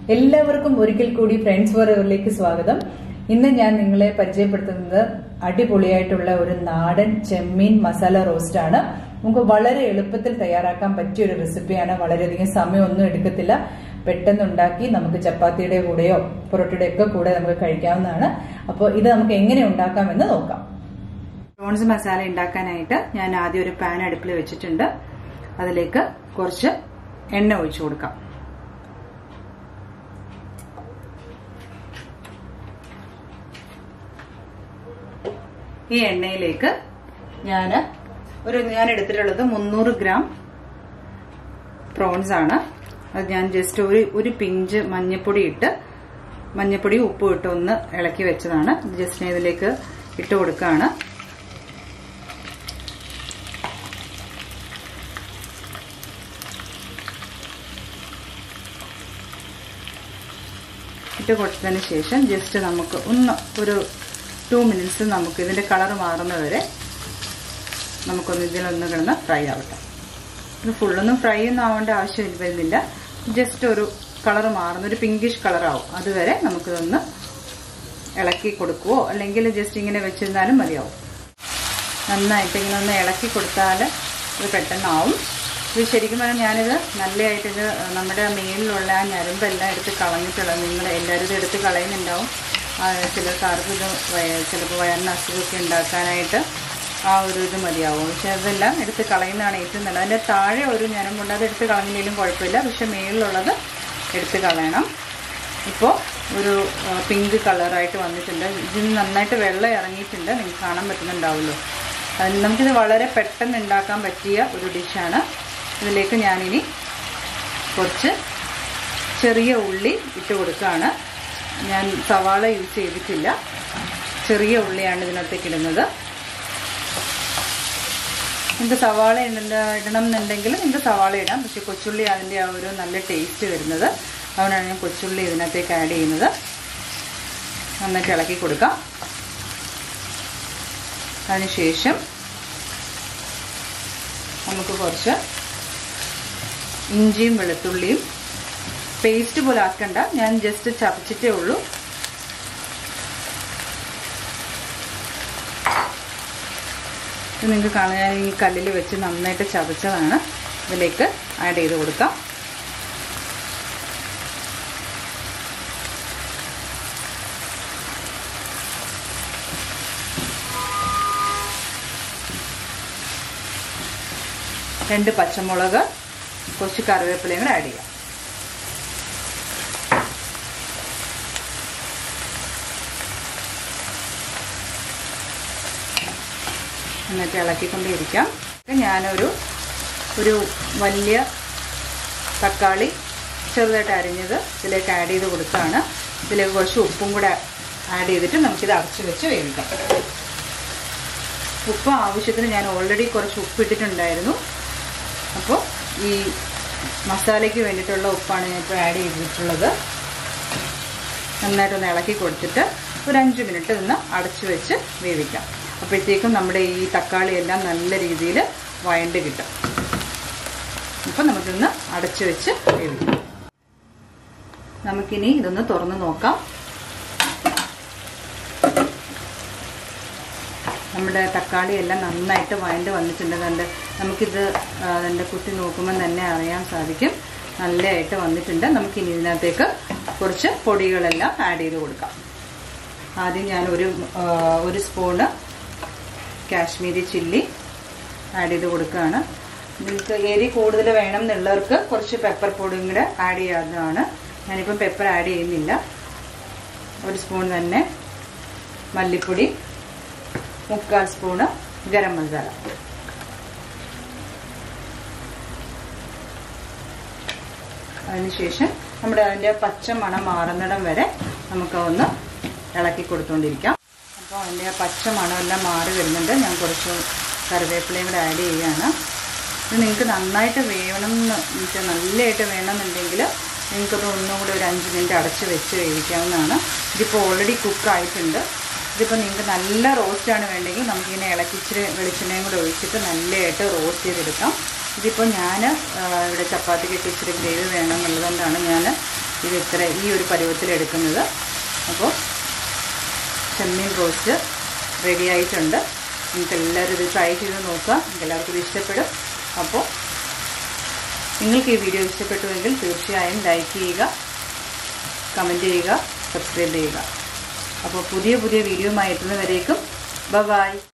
എല്ലാവർക്കും ഒരിക്കൽ കൂടി ഫ്രണ്ട്സ് ഫോറവറിലേക്ക് സ്വാഗതം ഇന്ന് ഞാൻ നിങ്ങളെ പരിചയപ്പെടുത്തുന്നത് അടിപൊളിയായിട്ടുള്ള ഒരു നാടൻ ചെമ്മീൻ മസാല റോസ്റ്റ് ആണ് നമുക്ക് വളരെ എളുപ്പത്തിൽ തയ്യാറാക്കാൻ പറ്റിയ ഒരു റെസിപ്പിയാണ് വളരെയധികം സമയമൊന്നും എടുക്കത്തില്ല പെട്ടെന്ന് ഉണ്ടാക്കി നമുക്ക് ചപ്പാത്തിയുടെ കൂടെയോ പൊറോട്ടയുടെ ഒക്കെ കൂടെ നമുക്ക് കഴിക്കാവുന്നതാണ് അപ്പോൾ ഇത് നമുക്ക് എങ്ങനെ ഉണ്ടാക്കാമെന്ന് നോക്കാം പ്രോൺസ് മസാല ഉണ്ടാക്കാനായിട്ട് ഞാൻ ആദ്യം ഒരു പാൻ അടുപ്പിൽ വെച്ചിട്ടുണ്ട് അതിലേക്ക് കുറച്ച് എണ്ണ ഒഴിച്ചു കൊടുക്കാം ഈ എണ്ണയിലേക്ക് ഞാൻ ഒരു ഞാൻ എടുത്തിട്ടുള്ളത് മുന്നൂറ് ഗ്രാം പ്രോൺസ് ആണ് അത് ഞാൻ ജസ്റ്റ് ഒരു ഒരു പിഞ്ച് മഞ്ഞപ്പൊടി ഇട്ട് മഞ്ഞപ്പൊടി ഉപ്പും ഇട്ട് ഒന്ന് ഇളക്കി വെച്ചതാണ് ജസ്റ്റ് ഞാൻ ഇതിലേക്ക് ഇട്ട് കൊടുക്കുകയാണ് ഇട്ട് കൊടുത്തതിന് ശേഷം ജസ്റ്റ് നമുക്ക് ഒന്ന് ഒരു ടു മിനിറ്റ്സ് നമുക്ക് ഇതിന്റെ കളർ മാറുന്നവരെ നമുക്കൊന്ന് ഇതിലൊന്ന് കിടന്ന് ഫ്രൈ ആവട്ടെ ഇത് ഫുള്ളൊന്നും ഫ്രൈ ഒന്നും ആവേണ്ട ആവശ്യം വരുന്നില്ല ജസ്റ്റ് ഒരു കളർ മാറുന്ന ഒരു പിങ്കിഷ് കളറാവും അതുവരെ നമുക്കിതൊന്ന് ഇളക്കി കൊടുക്കുവോ അല്ലെങ്കിൽ ജസ്റ്റ് ഇങ്ങനെ വെച്ചിരുന്നാലും മതിയാവും നന്നായിട്ട് ഇങ്ങനെ ഒന്ന് ഇളക്കി കൊടുത്താൽ ഇത് പെട്ടെന്നാവും ഇത് ശരിക്കും പറഞ്ഞാൽ ഞാനിത് നല്ലതായിട്ട് ഇത് നമ്മുടെ മേലിലുള്ള ആ ഞരമ്പെല്ലാം എടുത്ത് കളഞ്ഞിട്ടുള്ളത് നിങ്ങൾ എല്ലാവരും ഇത് എടുത്ത് കളയുന്നുണ്ടാവും ചിലർക്കാർക്ക് ഇത് ചിലപ്പോൾ വയറിന് അസുഖമൊക്കെ ഉണ്ടാക്കാനായിട്ട് ആ ഒരു ഇത് മതിയാവും പക്ഷെ അതെല്ലാം എടുത്ത് കളയുന്നതാണ് ഏറ്റവും നല്ലത് അതിൻ്റെ താഴെ ഒരു ഞരമ്പുണ്ട് അത് എടുത്ത് കളഞ്ഞില്ലെങ്കിലും കുഴപ്പമില്ല പക്ഷെ മേളിലുള്ളത് എടുത്ത് കളയണം ഇപ്പോൾ ഒരു പിങ്ക് കളറായിട്ട് വന്നിട്ടുണ്ട് ഇതിന് നന്നായിട്ട് വെള്ളം ഇറങ്ങിയിട്ടുണ്ട് നിങ്ങൾക്ക് കാണാൻ പറ്റുന്നുണ്ടാവുമല്ലോ അതിന് നമുക്കിത് വളരെ പെട്ടെന്ന് ഉണ്ടാക്കാൻ പറ്റിയ ഒരു ഡിഷാണ് ഇതിലേക്ക് ഞാനിനി കുറച്ച് ചെറിയ ഉള്ളി ഇട്ട് കൊടുക്കുകയാണ് ഞാൻ സവാള യൂസ് ചെയ്തിട്ടില്ല ചെറിയ ഉള്ളിയാണ് ഇതിനകത്തേക്ക് ഇടുന്നത് നിങ്ങൾക്ക് സവാള ഇടണം എന്നുണ്ടെങ്കിൽ നിങ്ങൾക്ക് സവാള ഇടാം പക്ഷെ കൊച്ചുള്ളി അതിൻ്റെ ആ ഒരു നല്ല ടേസ്റ്റ് വരുന്നത് അതുകൊണ്ടാണ് ഞാൻ കൊച്ചുള്ളി ഇതിനകത്തേക്ക് ആഡ് ചെയ്യുന്നത് നന്നായിട്ട് ഇളക്കി കൊടുക്കാം അതിനുശേഷം നമുക്ക് കുറച്ച് ഇഞ്ചിയും വെളുത്തുള്ളിയും പേസ്റ്റ് പോലെ ആക്കണ്ട ഞാൻ ജസ്റ്റ് ചതച്ചിട്ടേ ഉള്ളൂ ഇത് നിങ്ങൾക്ക് കാണാൻ ഞാൻ ഈ കല്ലിൽ വെച്ച് നന്നായിട്ട് ചതച്ചതാണ് ഇതിലേക്ക് ആഡ് ചെയ്ത് കൊടുക്കാം രണ്ട് പച്ചമുളക് കുറച്ച് കറിവേപ്പിലയും കൂടെ ആഡ് ചെയ്യാം എന്നിട്ട് ഇളക്കിക്കൊണ്ടേയിരിക്കാം ഞാനൊരു ഒരു വലിയ തക്കാളി ചെറുതായിട്ട് അരിഞ്ഞത് ഇതിലേക്ക് ആഡ് ചെയ്ത് കൊടുത്താണ് ഇതിലേക്ക് കുറച്ച് ഉപ്പും കൂടെ ആഡ് ചെയ്തിട്ട് നമുക്കിത് അടച്ചു വെച്ച് വേവിക്കാം ഉപ്പ് ആവശ്യത്തിന് ഞാൻ ഓൾറെഡി കുറച്ച് ഉപ്പ് ഇട്ടിട്ടുണ്ടായിരുന്നു അപ്പോൾ ഈ മസാലയ്ക്ക് വേണ്ടിയിട്ടുള്ള ഉപ്പാണ് ഞാൻ ഇപ്പോൾ ആഡ് ചെയ്തിട്ടുള്ളത് നന്നായിട്ടൊന്ന് ഇളക്കി കൊടുത്തിട്ട് ഒരു അഞ്ച് മിനിറ്റ് നിന്ന് അടച്ചു വെച്ച് വേവിക്കാം അപ്പോഴത്തേക്കും നമ്മുടെ ഈ തക്കാളി എല്ലാം നല്ല രീതിയിൽ വഴണ്ട് കിട്ടും അപ്പം നമുക്കിന്ന് അടച്ചു വെച്ച് വേവിക്കാം നമുക്കിനി ഇതൊന്ന് തുറന്ന് നോക്കാം നമ്മുടെ തക്കാളി എല്ലാം നന്നായിട്ട് വഴണ്ട് വന്നിട്ടുണ്ട് കണ്ട് നമുക്കിത് അതിൻ്റെ കുത്തി നോക്കുമ്പോൾ തന്നെ അറിയാൻ സാധിക്കും നല്ലതായിട്ട് വന്നിട്ടുണ്ട് നമുക്കിനി ഇതിനകത്തേക്ക് കുറച്ച് പൊടികളെല്ലാം ആഡ് ചെയ്ത് കൊടുക്കാം ആദ്യം ഞാൻ ഒരു ഒരു സ്പൂണ് കാശ്മീരി ചില്ലി ആഡ് ചെയ്ത് കൊടുക്കുകയാണ് നിങ്ങൾക്ക് എരി കൂടുതൽ വേണം എന്നുള്ളവർക്ക് കുറച്ച് പെപ്പർ പൊടിയും കൂടെ ആഡ് ചെയ്യാവുന്നതാണ് ഞാനിപ്പം പെപ്പർ ആഡ് ചെയ്യുന്നില്ല ഒരു സ്പൂൺ തന്നെ മല്ലിപ്പൊടി മുക്കാൽ സ്പൂണ് ഗരം മസാല അതിനുശേഷം നമ്മുടെ അതിൻ്റെ പച്ച മണം മാറുന്നിടം വരെ നമുക്ക് ഒന്ന് ഇളക്കി കൊടുത്തുകൊണ്ടിരിക്കാം അപ്പോൾ അതിൻ്റെ പച്ച മണമെല്ലാം മാറി വരുന്നുണ്ട് ഞാൻ കുറച്ച് കറിവേപ്പിലയും കൂടെ ആഡ് ചെയ്യുകയാണ് ഇത് നിങ്ങൾക്ക് നന്നായിട്ട് വേണം എന്ന് വെച്ചാൽ നല്ലതായിട്ട് വേണമെന്നുണ്ടെങ്കിൽ നിങ്ങൾക്കത് ഒന്നും കൂടി ഒരു അഞ്ച് മിനിറ്റ് അടച്ച് വെച്ച് വേവിക്കാവുന്നതാണ് ഇതിപ്പോൾ ഓൾറെഡി കുക്കായിട്ടുണ്ട് ഇതിപ്പോൾ നിങ്ങൾക്ക് നല്ല റോസ്റ്റാണ് വേണ്ടെങ്കിൽ നമുക്കിങ്ങനെ ഇളക്കിച്ചിരി വെളിച്ചെണ്ണയും കൂടെ ഒഴിച്ചിട്ട് നല്ലതായിട്ട് റോസ്റ്റ് ചെയ്തെടുക്കാം ഇതിപ്പോൾ ഞാൻ ഇവിടെ ചപ്പാത്തിക്കൊക്കെ ഇച്ചിരി ഗ്രേവി വേണം എന്നുള്ളതുകൊണ്ടാണ് ഞാൻ ഇത് ഇത്ര ഈ ഒരു പരുവത്തിൽ എടുക്കുന്നത് അപ്പോൾ ചെമ്മീൻ റോസ്റ്റ് റെഡി ആയിട്ടുണ്ട് നിങ്ങൾക്ക് എല്ലാവരും ഇത് ട്രൈ ചെയ്ത് നോക്കുക നിങ്ങൾക്ക് എല്ലാവർക്കും ഇത് ഇഷ്ടപ്പെടും അപ്പോൾ നിങ്ങൾക്ക് ഈ വീഡിയോ ഇഷ്ടപ്പെട്ടുവെങ്കിൽ തീർച്ചയായും ലൈക്ക് ചെയ്യുക കമൻറ്റ് ചെയ്യുക സബ്സ്ക്രൈബ് ചെയ്യുക അപ്പോൾ പുതിയ പുതിയ വീഡിയോയുമായി എത്തുന്നവരേക്കും ബൈ